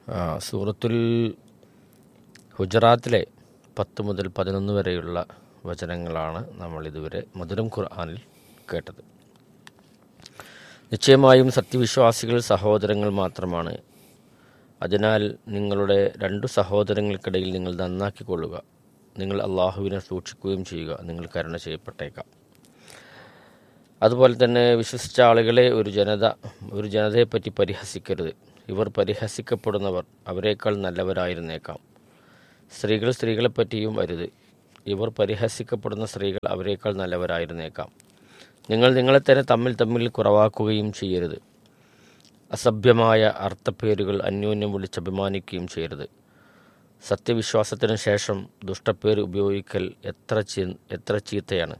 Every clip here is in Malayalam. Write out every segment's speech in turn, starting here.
ആ, സൂറത്തുൽ ഹുജറാത്തിലെ പത്ത് മുതൽ പതിനൊന്ന് വരെയുള്ള വചനങ്ങളാണ് നമ്മൾ ഇതുവരെ മധുരം ഖുർആനിൽ കേട്ടത് നിശ്ചയമായും സത്യവിശ്വാസികൾ സഹോദരങ്ങൾ മാത്രമാണ് അതിനാൽ നിങ്ങളുടെ രണ്ടു സഹോദരങ്ങൾക്കിടയിൽ നിങ്ങൾ നന്നാക്കിക്കൊള്ളുക നിങ്ങൾ അള്ളാഹുവിനെ സൂക്ഷിക്കുകയും ചെയ്യുക നിങ്ങൾ കരുണ ചെയ്യപ്പെട്ടേക്കാം അതുപോലെ തന്നെ വിശ്വസിച്ച ആളുകളെ ഒരു ജനത ഒരു ജനതയെപ്പറ്റി പരിഹസിക്കരുത് ഇവർ പരിഹസിക്കപ്പെടുന്നവർ അവരെക്കാൾ നല്ലവരായിരുന്നേക്കാം സ്ത്രീകൾ സ്ത്രീകളെപ്പറ്റിയും അരുത് ഇവർ പരിഹസിക്കപ്പെടുന്ന സ്ത്രീകൾ അവരെക്കാൾ നല്ലവരായിരുന്നേക്കാം നിങ്ങൾ നിങ്ങളെ തന്നെ തമ്മിൽ തമ്മിൽ കുറവാക്കുകയും ചെയ്യരുത് അസഭ്യമായ അർത്ഥപ്പേരുകൾ അന്യോന്യം വിളിച്ചഭിമാനിക്കുകയും ചെയ്യരുത് സത്യവിശ്വാസത്തിന് ശേഷം ദുഷ്ടപ്പേര് ഉപയോഗിക്കൽ എത്ര ചീ എത്ര ചീത്തയാണ്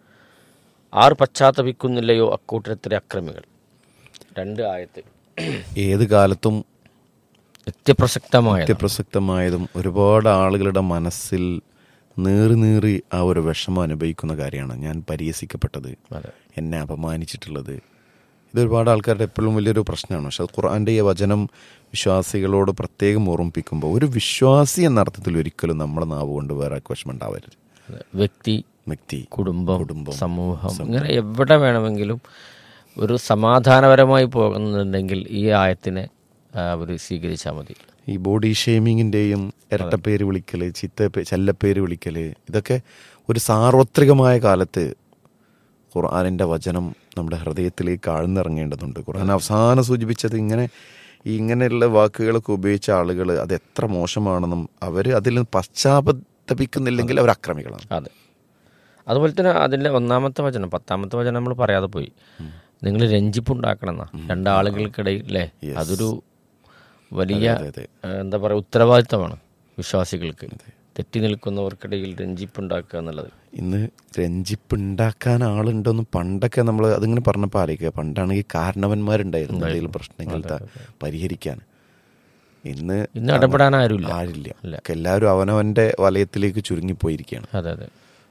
ആർ പശ്ചാത്തപിക്കുന്നില്ലയോ അക്കൂട്ടത്തിലെ അക്രമികൾ രണ്ട് ആയത്ത് ഏത് കാലത്തും നിത്യപ്രസക്തമായ നിത്യപ്രസക്തമായതും ഒരുപാട് ആളുകളുടെ മനസ്സിൽ നീറി നീറി ആ ഒരു വിഷമം അനുഭവിക്കുന്ന കാര്യമാണ് ഞാൻ പരിഹസിക്കപ്പെട്ടത് അതെ എന്നെ അപമാനിച്ചിട്ടുള്ളത് ഇത് ഒരുപാട് ആൾക്കാരുടെ എപ്പോഴും വലിയൊരു പ്രശ്നമാണ് പക്ഷെ ഖുർആൻ്റെ ഈ വചനം വിശ്വാസികളോട് പ്രത്യേകം ഓർമ്മിപ്പിക്കുമ്പോൾ ഒരു വിശ്വാസി എന്ന അർത്ഥത്തിൽ ഒരിക്കലും നമ്മുടെ നാവ് കൊണ്ട് വേറെ വിഷമം ഉണ്ടാവരുത് അതെ. വ്യക്തി വ്യക്തി കുടുംബം കുടുംബം, സമൂഹം ഇങ്ങനെ എവിടെ വേണമെങ്കിലും ഒരു സമാധാനപരമായി പോകുന്നുണ്ടെങ്കിൽ ഈ ആയത്തിനെ അവർ സ്വീകരിച്ചാൽ മതി ഈ ബോഡി ഷെയ്മിങ്ങിൻ്റെയും ഇരട്ടപ്പേര് വിളിക്കൽ ചിത്ത ചെല്ലപ്പേര് വിളിക്കൽ ഇതൊക്കെ ഒരു സാർവത്രികമായ കാലത്ത് ഖുർആാനിൻ്റെ വചനം നമ്മുടെ ഹൃദയത്തിലേക്ക് ആഴ്ന്നിറങ്ങേണ്ടതുണ്ട് ഖുർആൻ അവസാനം സൂചിപ്പിച്ചത് ഇങ്ങനെ ഈ ഇങ്ങനെയുള്ള വാക്കുകളൊക്കെ ഉപയോഗിച്ച ആളുകൾ അത് എത്ര മോശമാണെന്നും അവർ അതിൽ നിന്ന് പശ്ചാത്തപിക്കുന്നില്ലെങ്കിൽ അവർ അക്രമികളാണ് അതെ അതുപോലെ തന്നെ അതിൻ്റെ ഒന്നാമത്തെ വചനം പത്താമത്തെ വചനം നമ്മൾ പറയാതെ പോയി നിങ്ങൾ രഞ്ജിപ്പുണ്ടാക്കണം എന്നാ രണ്ടാളുകൾക്കിടയിൽ അല്ലേ അതൊരു വലിയ അതെ, അതെ. ഏഹ്, എന്താ പറയുക ഉത്തരവാദിത്തമാണ് വിശ്വാസികൾക്ക് തെറ്റി നിൽക്കുന്നവർക്കിടയിൽ രഞ്ജിപ്പുണ്ടാക്കുക എന്നുള്ളത് ഇന്ന് രഞ്ജിപ്പുണ്ടാക്കാൻ ആളുണ്ടോന്ന് പണ്ടൊക്കെ നമ്മൾ അതിങ്ങനെ പറഞ്ഞപ്പോൾ ആലോചിക്കുക പണ്ടാണെങ്കിൽ കാരണവന്മാരുണ്ടായിരുന്നു എന്തെങ്കിലും പ്രശ്നങ്ങൾ ത- പരിഹരിക്കാൻ ഇന്ന് ഇന്ന് ഇടപെടാൻ ആരുമില്ല ആരില്ല ഇല്ല. ഒക്കെ എല്ലാവരും അവനവന്റെ വലയത്തിലേക്ക് ചുരുങ്ങിപ്പോയിരിക്കുകയാണ് അതെ അതെ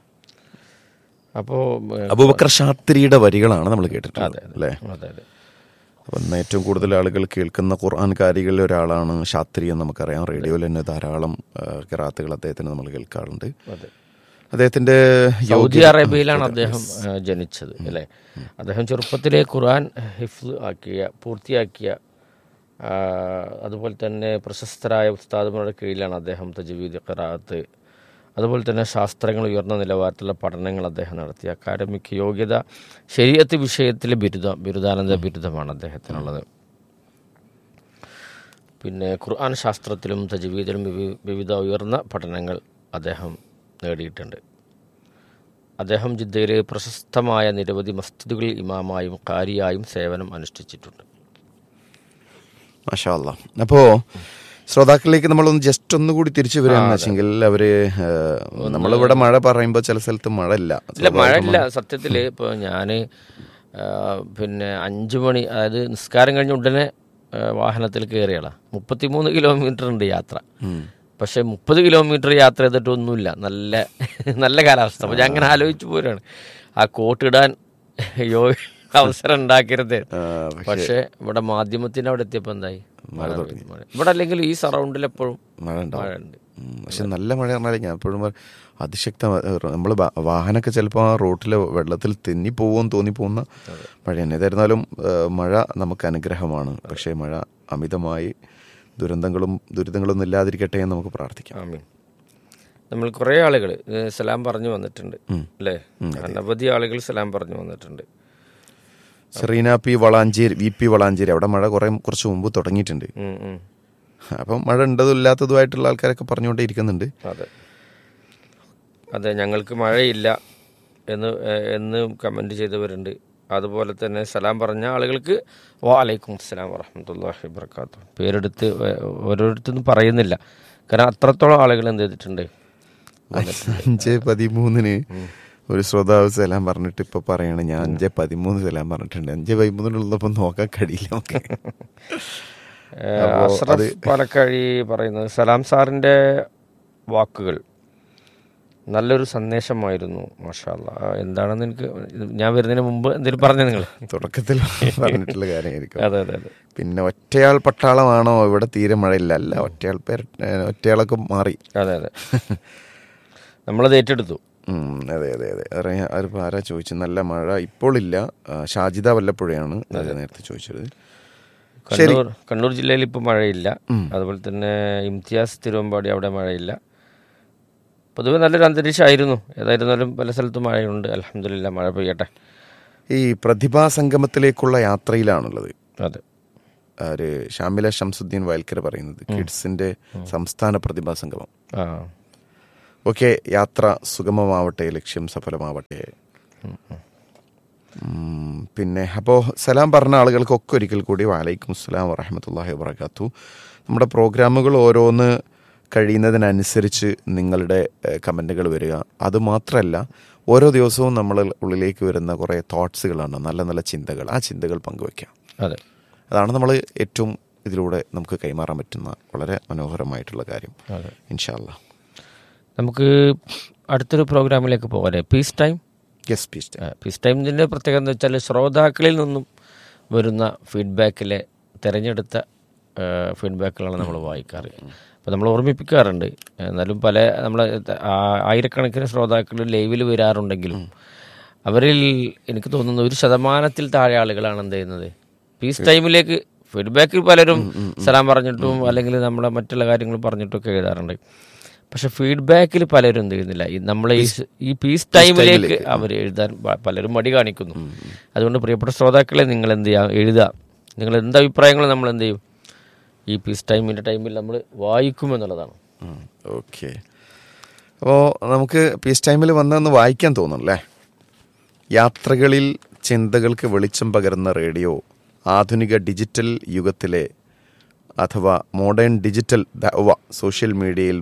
അപ്പോൾ അബൂബക്കർ ശാസ്ത്രിയുടെ വരികളാണ് നമ്മൾ കേട്ടിട്ടുള്ളത് അല്ലേ അതെ അതെ അപ്പം ഇന്ന് ഏറ്റവും കൂടുതൽ ആളുകൾ കേൾക്കുന്ന ഖുർആൻകാരികളിൽ ഒരാളാണ് ശാസ്ത്രി എന്ന് നമുക്കറിയാം റേഡിയോയിൽ തന്നെ ധാരാളം കിറാത്തുകൾ അദ്ദേഹത്തിന് നമ്മൾ കേൾക്കാറുണ്ട് അതെ അദ്ദേഹത്തിന്റെ സൗദി അറേബ്യയിലാണ് അദ്ദേഹം ആ, ജനിച്ചത് അല്ലേ അദ്ദേഹം ചെറുപ്പത്തിലെ ഖുർആൻ ഹിഫ്സ് ആക്കിയ പൂർത്തിയാക്കിയ ആ, അതുപോലെ തന്നെ പ്രശസ്തരായ ഉസ്താദുമാരുടെ കീഴിലാണ് അദ്ദേഹം തജ്വീദ് ഖിറാത്ത് അതുപോലെ തന്നെ ശാസ്ത്രങ്ങൾ ഉയർന്ന നിലവാരത്തിലുള്ള പഠനങ്ങൾ അദ്ദേഹം നടത്തി അക്കാഡമിക് യോഗ്യത ശരീരത്ത് വിഷയത്തിലെ ബിരുദം ബിരുദാനന്ദ ബിരുദമാണ് അദ്ദേഹത്തിനുള്ളത് പിന്നെ ഖുർആൻ ശാസ്ത്രത്തിലും തജ്വീദിലും വിവി- വിവിധ ഉയർന്ന പഠനങ്ങൾ അദ്ദേഹം നേടിയിട്ടുണ്ട് അദ്ദേഹം ജിദ്ദയിൽ പ്രശസ്തമായ നിരവധി മസ്ജിദുകളിൽ ഇമാമായും കാരിയായും സേവനം അനുഷ്ഠിച്ചിട്ടുണ്ട് മാഷാ അല്ലാ അപ്പോ ശ്രോതാക്കളിലേക്ക് നമ്മളൊന്ന് ജസ്റ്റ് ഒന്ന് കൂടി തിരിച്ചു വരികയെന്ന് വെച്ചെങ്കിൽ അവര് ഏഹ്, നമ്മളിവിടെ മഴ പറയുമ്പോൾ ചില സ്ഥലത്ത് മഴ ഇല്ല ഇല്ല മഴയില്ല സത്യത്തിൽ ഇപ്പോൾ ഞാൻ പിന്നെ അഞ്ച് മണി അതായത് നിസ്കാരം കഴിഞ്ഞ ഉടനെ ആ, വാഹനത്തിൽ കയറിയളാ മുപ്പത്തിമൂന്ന് കിലോമീറ്റർ ഉണ്ട് യാത്ര പക്ഷെ മുപ്പത് കിലോമീറ്റർ യാത്ര ചെയ്തിട്ടൊന്നുമില്ല നല്ല നല്ല കാലാവസ്ഥ അപ്പോൾ ഞാൻ അങ്ങനെ ആലോചിച്ചു പോരാണ് ആ കോട്ടിടാൻ യോ അവസരം ഉണ്ടാക്കരുത് പക്ഷെ ഇവിടെ മാധ്യമത്തിന്റെ അവിടെ എത്തിയപ്പോൾ എന്തായി മഴ പെയ്തു. മഴ. ഇവിടെ അല്ലെങ്കിൽ ഈ സറൗണ്ടിൽ എപ്പോഴും മഴ ഉണ്ടാവും മഴ ഉണ്ട് ഉം, പക്ഷെ നല്ല മഴ പറഞ്ഞാൽ ഞാൻ എപ്പോഴും അതിശക്ത നമ്മൾ വാഹനമൊക്കെ ചിലപ്പോൾ ആ റോട്ടിലെ വെള്ളത്തിൽ തെന്നി പോകുമെന്ന് തോന്നിപ്പോകുന്ന മഴ തന്നെ ഏതായിരുന്നാലും ഏഹ്, മഴ നമുക്ക് അനുഗ്രഹമാണ് പക്ഷേ മഴ അമിതമായി ദുരന്തങ്ങളും ദുരിതങ്ങളൊന്നും ഇല്ലാതിരിക്കട്ടെ എന്ന് നമുക്ക് പ്രാർത്ഥിക്കാം ആമീൻ നമ്മൾ കുറേ ആളുകൾ സലാം പറഞ്ഞു വന്നിട്ടുണ്ട് അല്ലേ അനവധി ആളുകൾ സലാം പറഞ്ഞു വന്നിട്ടുണ്ട് Sereena P Valanchery V P Valanchery അവിടെ മഴ കുറേ കുറച്ച് മുമ്പ് തുടങ്ങിയിട്ടുണ്ട് ഉം, ഉം. അപ്പം മഴ ഉണ്ടതും ഇല്ലാത്തതുമായിട്ടുള്ള ആൾക്കാരൊക്കെ പറഞ്ഞുകൊണ്ടേ ഇരിക്കുന്നുണ്ട് അതെ അതെ ഞങ്ങൾക്ക് മഴയില്ല എന്ന് ഏഹ്, എന്ന് കമൻറ്റ് ചെയ്തവരുണ്ട് അതുപോലെ തന്നെ സലാം പറഞ്ഞ ആളുകൾക്ക് വാലൈക്കും അസ്സലാം വറഹമത്തല്ലാഹി വർക്കാത്തു പേരെടുത്ത് ഏഹ്, ഓരോരുത്തൊന്നും പറയുന്നില്ല കാരണം അത്രത്തോളം ആളുകൾ എന്ത് ചെയ്തിട്ടുണ്ട് അഞ്ച് പതിമൂന്നിന് ഒരു ശ്രോതാവ് സലാം പറഞ്ഞിട്ട് ഇപ്പൊ പറയാണ് ഞാൻ അഞ്ച് പതിമൂന്ന് സലാം പറഞ്ഞിട്ടുണ്ട് അഞ്ച് പതിമൂന്നിനുള്ളപ്പോ നോക്കാൻ കഴിയില്ല നമുക്ക് ഏഹ്, അഷ്റഫ് പാലക്കാഴി പറയുന്നത് സലാം സാറിൻ്റെ വാക്കുകൾ നല്ലൊരു സന്ദേശമായിരുന്നു മാഷാല്ല എന്താണെന്ന് എനിക്ക് ഇത് ഞാൻ വരുന്നതിന് മുമ്പ് എന്തെങ്കിലും പറഞ്ഞു നിങ്ങൾ തുടക്കത്തിൽ പറഞ്ഞിട്ടുള്ള കാര്യമായിരിക്കും അതെ അതെ അതെ പിന്നെ ഒറ്റയാൾ പട്ടാളമാണോ ഇവിടെ തീരെ മഴയില്ല അല്ല ഒറ്റയാൾ പേർ ഒറ്റയാളൊക്കെ മാറി അതെ അതെ നമ്മളത് ഏറ്റെടുത്തു ഉം, അതെ അതെ അതെ അറിയാം അതിപ്പോൾ ആരാ ചോദിച്ചത് നല്ല മഴ ഇപ്പോൾ ഇല്ല ആ, ഷാജിദ വല്ലപ്പുഴയാണ് അത് നേരത്തെ ചോദിച്ചത് കണ്ണൂർ കണ്ണൂർ ജില്ലയിൽ ഇപ്പോൾ മഴയില്ല അതുപോലെ തന്നെ ഇംതിയാസ് തിരുവമ്പാടി അവിടെ മഴയില്ല പൊതുവെ നല്ലൊരു അന്തരീക്ഷമായിരുന്നു ഏതായിരുന്നാലും പല സ്ഥലത്തും മഴയുണ്ട് അലഹമില്ല മഴ പെയ്യട്ടെ ഈ പ്രതിഭാ സംഗമത്തിലേക്കുള്ള യാത്രയിലാണുള്ളത് അതെ ഒരു ഷാമില ഷംസുദ്ദീൻ വയൽക്കര പറയുന്നത് കിഡ്സിന്റെ സംസ്ഥാന പ്രതിഭാ സംഗമം ആ ഓക്കെ യാത്ര സുഗമമാവട്ടെ ലക്ഷ്യം സഫലമാവട്ടെ ഉം, പിന്നെ അപ്പോൾ സലാം പറഞ്ഞ ആളുകൾക്കൊക്കെ ഒരിക്കൽ കൂടി വാലൈക്കും അസ്സലാം വറഹമത്തല്ലാഹി വബർക്കാത്തു നമ്മുടെ പ്രോഗ്രാമുകൾ ഓരോന്ന് കഴിയുന്നതിനനുസരിച്ച് നിങ്ങളുടെ കമൻറ്റുകൾ വരിക അതുമാത്രമല്ല ഓരോ ദിവസവും നമ്മൾ ഉള്ളിലേക്ക് വരുന്ന കുറേ തോട്ട്സുകളാണ് നല്ല നല്ല ചിന്തകൾ ആ ചിന്തകൾ പങ്കുവയ്ക്കാം അതെ അതാണ് നമ്മൾ ഏറ്റവും ഇതിലൂടെ നമുക്ക് കൈമാറാൻ പറ്റുന്ന വളരെ മനോഹരമായിട്ടുള്ള കാര്യം അതെ ഇൻഷാല്ല നമുക്ക് അടുത്തൊരു പ്രോഗ്രാമിലേക്ക് പോകാം peace time yes peace peace ടൈമിൻ്റെ പ്രത്യേകത എന്ന് വെച്ചാൽ ശ്രോതാക്കളിൽ നിന്നും വരുന്ന ഫീഡ്ബാക്കിലെ തിരഞ്ഞെടുത്ത ഫീഡ്ബാക്കുകളാണ് നമ്മൾ വായിക്കാറ് അപ്പോൾ നമ്മൾ ഓർമ്മിപ്പിക്കാറുണ്ട് എന്നാലും പല നമ്മൾ ആയിരക്കണക്കിന് ശ്രോതാക്കൾ ലൈവിൽ വരാറുണ്ടെങ്കിലും അവരിൽ എനിക്ക് തോന്നുന്നു ഒരു ശതമാനത്തിൽ താഴെ ആളുകളാണ് എന്ത് ചെയ്യുന്നത് പീസ് ടൈമിലേക്ക് ഫീഡ്ബാക്കിൽ പലരും സലാം പറഞ്ഞിട്ടും അല്ലെങ്കിൽ നമ്മളെ മറ്റുള്ള കാര്യങ്ങൾ പറഞ്ഞിട്ടൊക്കെ എഴുതാറുണ്ട് പക്ഷെ ഫീഡ്ബാക്കിൽ പലരും എന്ത് ചെയ്യുന്നില്ല ഈ നമ്മളെ ഈ സ്- ഈ പീസ് ടൈമിലേക്ക് അവർ എഴുതാൻ പ- പലരും മടി കാണിക്കുന്നു അതുകൊണ്ട് പ്രിയപ്പെട്ട ശ്രോതാക്കളെ നിങ്ങൾ എന്ത് ചെയ്യാം എഴുതുക നിങ്ങൾ എന്ത് അഭിപ്രായങ്ങൾ നമ്മൾ എന്ത് ചെയ്യും ഈ പീസ് ടൈമിൻ്റെ ടൈമിൽ നമ്മൾ വായിക്കുമെന്നുള്ളതാണ് ഓക്കെ അപ്പോൾ നമുക്ക് പീസ് ടൈമിൽ വന്നൊന്ന് വായിക്കാൻ തോന്നുന്നല്ലേ യാത്രകളിൽ ചിന്തകൾക്ക് വെളിച്ചം പകരുന്ന റേഡിയോ ആധുനിക ഡിജിറ്റൽ യുഗത്തിലെ അഥവാ മോഡേൺ ഡിജിറ്റൽ ദവ സോഷ്യൽ മീഡിയയിൽ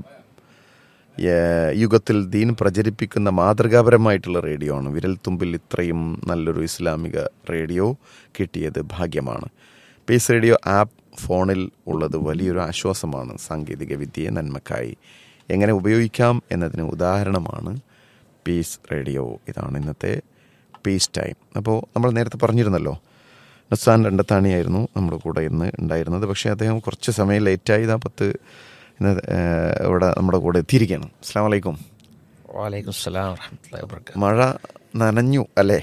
ഏഹ്, യുഗത്തിൽ ദീൻ പ്രചരിപ്പിക്കുന്ന മാതൃകാപരമായിട്ടുള്ള റേഡിയോ ആണ് വിരൽ തുമ്പിൽ ഇത്രയും നല്ലൊരു ഇസ്ലാമിക റേഡിയോ കിട്ടിയത് ഭാഗ്യമാണ് പീസ് റേഡിയോ ആപ്പ് ഫോണിൽ ഉള്ളത് വലിയൊരു ആശ്വാസമാണ് സാങ്കേതിക വിദ്യയെ നന്മക്കായി എങ്ങനെ ഉപയോഗിക്കാം എന്നതിന് ഉദാഹരണമാണ് പീസ് റേഡിയോ ഇതാണ് ഇന്നത്തെ പീസ് ടൈം അപ്പോൾ നമ്മൾ നേരത്തെ പറഞ്ഞിരുന്നല്ലോ നസാൻ രണ്ടത്താണിയായിരുന്നു നമ്മുടെ കൂടെ ഇന്ന് ഉണ്ടായിരുന്നത് പക്ഷേ അദ്ദേഹം കുറച്ച് സമയം ലേറ്റായി ഇതാ പത്ത് ഇന്ന് ഏഹ്, ഇവിടെ നമ്മുടെ കൂടെ എത്തിയിരിക്കുകയാണ് അസ്സാം വലൈക്കും വാലൈക്കും സ്ലാം വറഹമത്തുള്ളാഹി വബറകാതുഹു മഴ നനഞ്ഞു അല്ലേ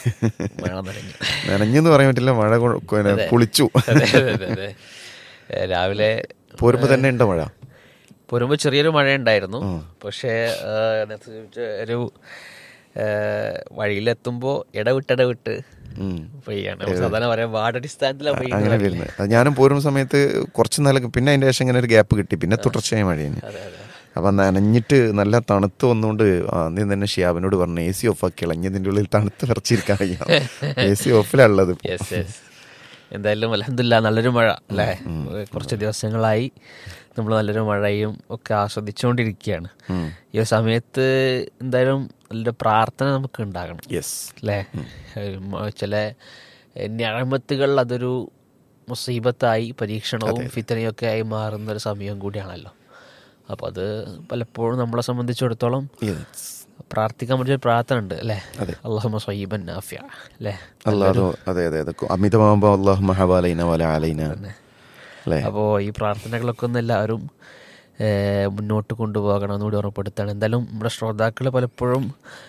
മഴ നനഞ്ഞു നനഞ്ഞെന്ന് പറയാൻ പറ്റില്ല മഴ കൊ- പിന്നെ കുളിച്ചു അതെ അതെ അതെ അതെ ഏ, രാവിലെ പോരുമ്പോ തന്നെ ഉണ്ടോ മഴ പോരുമ്പോൾ ചെറിയൊരു മഴ ഉണ്ടായിരുന്നു പക്ഷേ ആ, നേരത്തെ ചോദിച്ച ഒരു ആ, വഴിയിലെത്തുമ്പോൾ ഇടവിട്ടിടവിട്ട് ഉം. പെയ്യാണ് നമ്മൾ സാധാരണ പറയാം വാർഡടിസ്ഥാനത്തിലാണ് അങ്ങനെ പെയ്യുന്നത് വരുന്നത് അത് ഞാനും പോരുന്ന സമയത്ത് കുറച്ച് നല്ല പിന്നെ അതിന്റെ ശേഷം ഇങ്ങനെ ഒരു ഗ്യാപ്പ് കിട്ടി പിന്നെ തുടർച്ചയായ മഴ കഴിഞ്ഞു അതെ അതെ അപ്പം നനഞ്ഞിട്ട് നല്ല തണുത്ത് വന്നുകൊണ്ട് ആദ്യം തന്നെ ഷിയാബിനോട് പറഞ്ഞു എ സി ഓഫ് ആക്കി ഇളഞ്ഞതിൻ്റെ ഉള്ളിൽ തണുത്ത് വിറച്ചിരിക്കാൻ വയ്യ എ സി ഓഫിലുള്ളത് യെസ് യെസ് എന്തായാലും അലഹമില്ല നല്ലൊരു മഴ അല്ലേ കുറച്ച് ദിവസങ്ങളായി നമ്മൾ നല്ലൊരു മഴയും ഒക്കെ ആസ്വദിച്ചുകൊണ്ടിരിക്കുകയാണ് ഈ ഒരു സമയത്ത് എന്തായാലും നല്ലൊരു പ്രാർത്ഥന നമുക്ക് ഉണ്ടാകണം യെസ് അല്ലേ ചില ഞാമത്തുകൾ അതൊരു മുസീബത്തായി പരീക്ഷണവും ഫിത്തനയും ഒക്കെ ആയി മാറുന്ന ഒരു സമയം കൂടിയാണല്ലോ അപ്പോൾ അത് പലപ്പോഴും നമ്മളെ സംബന്ധിച്ചിടത്തോളം യെസ് പ്രാർത്ഥിക്കാൻ പറ്റിയ പ്രാർത്ഥന ഉണ്ട് അല്ലേ അള്ളാഹു സയ്യിബൻ നാഫിയ അല്ലേ അല്ലാതെ അതെ അതെ അതെ അമിതമാകുമ്പോൾ അള്ളാഹു മഹാബാലൈന വല ആലൈന അല്ലേ അപ്പോൾ ഈ പ്രാർത്ഥനകളൊക്കെ ഒന്ന് എല്ലാവരും ഏഹ്, മുന്നോട്ട് കൊണ്ടുപോകണം എന്നുകൂടി ഉറപ്പെടുത്താണ് എന്തായാലും നമ്മുടെ ശ്രോതാക്കൾ പലപ്പോഴും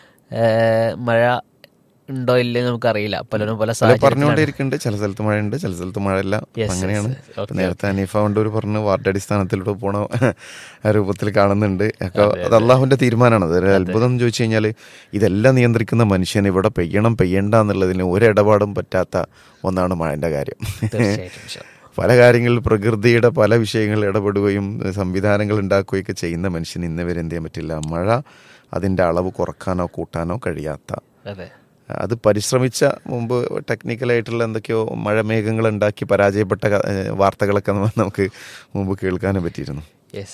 ഏഹ്, മഴ ഉണ്ടോ ഇല്ലേ നമുക്കറിയില്ല പലരും പല അല്ല സാഹചര്യത്തിലാണ് പറഞ്ഞുകൊണ്ടിരിക്കുന്നുണ്ട് ചില സ്ഥലത്ത് മഴയുണ്ട് ചില സ്ഥലത്ത് മഴയില്ല Yes, അങ്ങനെയാണ് yes, yes. ഇപ്പൊ നേരത്തെ അനീഫ കൊണ്ടൂർ പറഞ്ഞ് വാർഡ് അടിസ്ഥാനത്തിലൂടെ പോണ ആ രൂപത്തിൽ കാണുന്നുണ്ട് ഒക്കെ അത് അള്ളാഹുവിന്റെ തീരുമാനമാണ് അത് ഒരു അത്ഭുതം എന്ന് ചോദിച്ചു കഴിഞ്ഞാൽ ഇതെല്ലാം നിയന്ത്രിക്കുന്ന മനുഷ്യൻ ഇവിടെ പെയ്യണം പെയ്യണ്ട എന്നുള്ളതിന് ഒരു ഇടപാടും പറ്റാത്ത ഒന്നാണ് മഴന്റെ കാര്യം തീർച്ചയായിട്ടും ഇൻഷാ അല്ലാ. പല കാര്യങ്ങളിൽ പ്രകൃതിയുടെ പല വിഷയങ്ങളിൽ ഇടപെടുകയും സംവിധാനങ്ങൾ ഉണ്ടാക്കുകയൊക്കെ ചെയ്യുന്ന മനുഷ്യന് ഇന്ന് വരെ എന്ത് ചെയ്യാൻ പറ്റില്ല മഴ അതിൻ്റെ അളവ് കുറക്കാനോ കൂട്ടാനോ കഴിയാത്ത അതെ അത് പരിശ്രമിച്ച മുമ്പ് ടെക്നിക്കലായിട്ടുള്ള എന്തൊക്കെയോ മഴമേഘങ്ങൾ ഉണ്ടാക്കി പരാജയപ്പെട്ട ക- ഏഹ് വാർത്തകളൊക്കെ നമ്മ- നമുക്ക് മുമ്പ് കേൾക്കാനും പറ്റിയിരുന്നു യെസ്